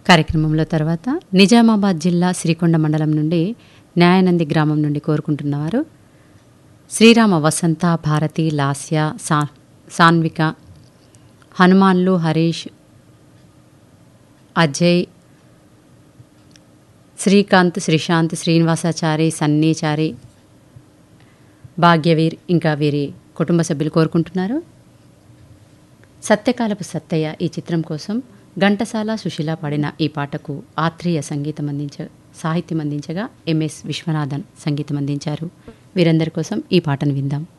కార్యక్రమంలో తర్వాత నిజామాబాద్ జిల్లా శ్రీకొండ మండలం నుండి న్యాయానంది గ్రామం నుండి కోరుకుంటున్నవారు శ్రీరామ వసంత భారతి లాస్య సా సాన్విక హనుమాన్లు హరీష్ అజయ్ శ్రీకాంత్ శ్రీశాంత్ శ్రీనివాసాచారి సన్నీచారి భాగ్యవీర్ ఇంకా వీరి కుటుంబ సభ్యులు కోరుకుంటున్నారు సత్యకాలపు సత్తయ్య ఈ చిత్రం కోసం ఘంటసాల సుశీల పాడిన ఈ పాటకు ఆత్రేయ సంగీతం అందించ సాహిత్యం అందించగా ఎంఎస్ విశ్వనాథన్ సంగీతం అందించారు వీరందరి కోసం ఈ పాటను విందాం